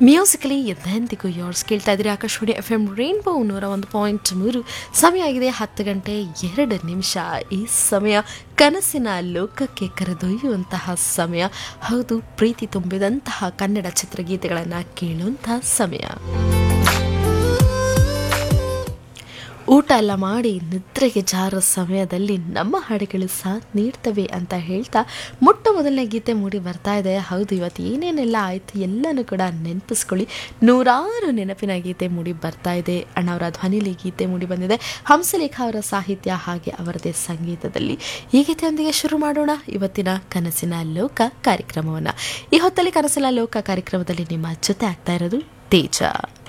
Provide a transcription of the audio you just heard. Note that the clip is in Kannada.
ಮ್ಯೂಸಿಕಲಿ ಎಂದೆಂದಿಗೂ ಯೋರ್ಸ್ ಕೇಳ್ತಾ ಇದ್ದೀರಿ ಆಕಾಶವಾಣಿ ಎಫ್ ಎಂ ರೈನ್ಬೋ ನೂರ ಒಂದು ಪಾಯಿಂಟ್ ಮೂರು ಸಮಯ ಆಗಿದೆ ಹತ್ತು ಗಂಟೆ ಎರಡು ನಿಮಿಷ ಈ ಸಮಯ ಕನಸಿನ ಲೋಕಕ್ಕೆ ಕರೆದೊಯ್ಯುವಂತಹ ಸಮಯ ಹೌದು ಪ್ರೀತಿ ತುಂಬಿದಂತಹ ಕನ್ನಡ ಚಿತ್ರಗೀತೆಗಳನ್ನು ಕೇಳುವಂತಹ ಸಮಯ ಊಟ ಎಲ್ಲ ಮಾಡಿ ನಿದ್ರೆಗೆ ಜಾರೋ ಸಮಯದಲ್ಲಿ ನಮ್ಮ ಹಾಡುಗಳು ಸಾಥ್ ನೀಡ್ತವೆ ಅಂತ ಹೇಳ್ತಾ ಮೊಟ್ಟ ಮೊದಲನೇ ಗೀತೆ ಮೂಡಿ ಬರ್ತಾ ಇದೆ ಹೌದು ಇವತ್ತು ಏನೇನೆಲ್ಲ ಆಯಿತು ಎಲ್ಲನೂ ಕೂಡ ನೆನಪಿಸ್ಕೊಳ್ಳಿ ನೂರಾರು ನೆನಪಿನ ಗೀತೆ ಮೂಡಿ ಬರ್ತಾ ಇದೆ ಅಣ್ಣವರ ಧ್ವನಿಲಿ ಗೀತೆ ಮೂಡಿ ಬಂದಿದೆ ಹಂಸಲೇಖ ಅವರ ಸಾಹಿತ್ಯ ಹಾಗೆ ಅವರದೇ ಸಂಗೀತದಲ್ಲಿ ಈ ಗೀತೆಯೊಂದಿಗೆ ಶುರು ಮಾಡೋಣ ಇವತ್ತಿನ ಕನಸಿನ ಲೋಕ ಕಾರ್ಯಕ್ರಮವನ್ನು ಈ ಹೊತ್ತಲ್ಲಿ ಕನಸಿನ ಲೋಕ ಕಾರ್ಯಕ್ರಮದಲ್ಲಿ ನಿಮ್ಮ ಜೊತೆ ಆಗ್ತಾ ಇರೋದು ತೇಜ